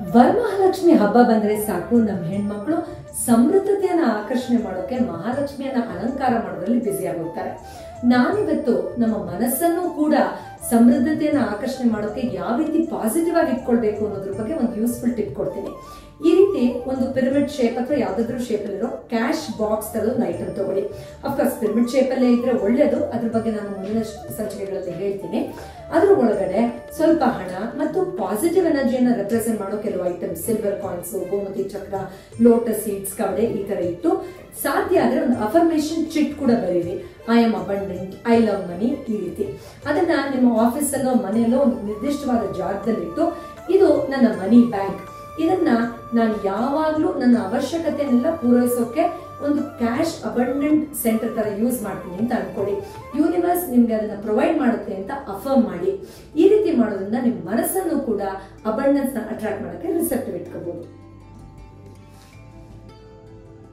ವರಮಹಾಲಕ್ಷ್ಮಿ ಹಬ್ಬ ಬಂದ್ರೆ ಸಾಕು ನಮ್ಮ ಹೆಣ್ಮಕ್ಳು ಸಮೃದ್ಧತೆಯನ್ನ ಆಕರ್ಷಣೆ ಮಾಡೋಕೆ ಮಹಾಲಕ್ಷ್ಮಿಯನ್ನ ಅಲಂಕಾರ ಮಾಡೋದ್ರಲ್ಲಿ ಬ್ಯುಸಿ ಆಗೋಗ್ತಾರೆ ನಾನಿವತ್ತು ನಮ್ಮ ಮನಸ್ಸನ್ನು ಕೂಡ ಸಮೃದ್ಧತೆಯನ್ನ ಆಕರ್ಷಣೆ ಮಾಡೋಕೆ ಯಾವ ರೀತಿ ಪಾಸಿಟಿವ್ ಆಗಿ ಇಟ್ಕೊಳ್ಬೇಕು ಅನ್ನೋದ್ರ ಬಗ್ಗೆ ಒಂದು ಯೂಸ್ಫುಲ್ ಟಿಪ್ ಕೊಡ್ತೀನಿ ಈ ರೀತಿ ಒಂದು ಪಿರಮಿಡ್ ಶೇಪ್ ಅಥವಾ ಯಾವ್ದಾದ್ರು ಶೇಪ್ ಅಲ್ಲಿರೋ ಕ್ಯಾಶ್ ಬಾಕ್ಸ್ ತರದ ಒಂದು ಐಟಮ್ ತಗೊಳ್ಳಿ ಅಫ್ಕೋರ್ಸ್ ಪಿರಮಿಡ್ ಶೇಪ್ ಅಲ್ಲೇ ಇದ್ರೆ ಒಳ್ಳೇದು ಅದ್ರ ಬಗ್ಗೆ ನಾನು ಮುಂದಿನ ಸಂಚಿಕೆಗಳಲ್ಲಿ ಹೇಳ್ತೀನಿ ಅದ್ರ ಒಳಗಡೆ ಸ್ವಲ್ಪ ಹಣ ಮತ್ತು ಪಾಸಿಟಿವ್ ಎನರ್ಜಿಯನ್ನ ರೆಪ್ರೆಸೆಂಟ್ ಮಾಡೋ ಕೆಲವು ಐಟಮ್ಸ್ ಸಿಲ್ವರ್ ಕಾಯಿನ್ಸ್ ಗೋಮತಿ ಚಕ್ರ ಲೋಟಸ್ ಸೀಡ್ಸ್ ಕವಡೆ ಈ ತರ ಇಟ್ಟು ಸಾಧ್ಯ ಆದ್ರೆ ಒಂದು ಅಫರ್ಮೇಶನ್ ಚಿಟ್ ಕೂಡ ಬರೀರಿ I am abundant I love money ಈ ರೀತಿ ಅದನ್ನ ನಿಮ್ಮ ಆಫೀಸಲ್ಲೋ ಮನೆಯಲ್ಲೋ ಒಂದು ನಿರ್ದಿಷ್ಟವಾದ ಜಾಗದಲ್ಲಿಟ್ಟು ಇದು ನನ್ನ ಮನಿ ಬ್ಯಾಂಕ್ ಇದನ್ನ ನಾನು ಯಾವಾಗ್ಲೂ ನನ್ನ ಅವಶ್ಯಕತೆಯನ್ನೆಲ್ಲ ಪೂರೈಸೋಕೆ ಒಂದು ಕ್ಯಾಶ್ ಅಬಂಡೆಂಟ್ ಸೆಂಟರ್ ತರ ಯೂಸ್ ಮಾಡ್ತೀನಿ ಅಂತ ಅನ್ಕೊಳ್ಳಿ ಯೂನಿವರ್ಸ್ ನಿಮ್ಗೆ ಅದನ್ನ ಪ್ರೊವೈಡ್ ಮಾಡುತ್ತೆ ಅಂತ ಅಫರ್ಮ್ ಮಾಡಿ ಈ ರೀತಿ ಮಾಡೋದ್ರಿಂದ ನಿಮ್ ಮನಸ್ಸನ್ನು ಕೂಡ ಅಬಂಡೆನ್ಸ್ ನ ಅಟ್ರಾಕ್ಟ್ ಮಾಡಕ್ಕೆ ರಿಸೆಪ್ಟಿವ್ ಇಟ್ಕೋಬಹುದು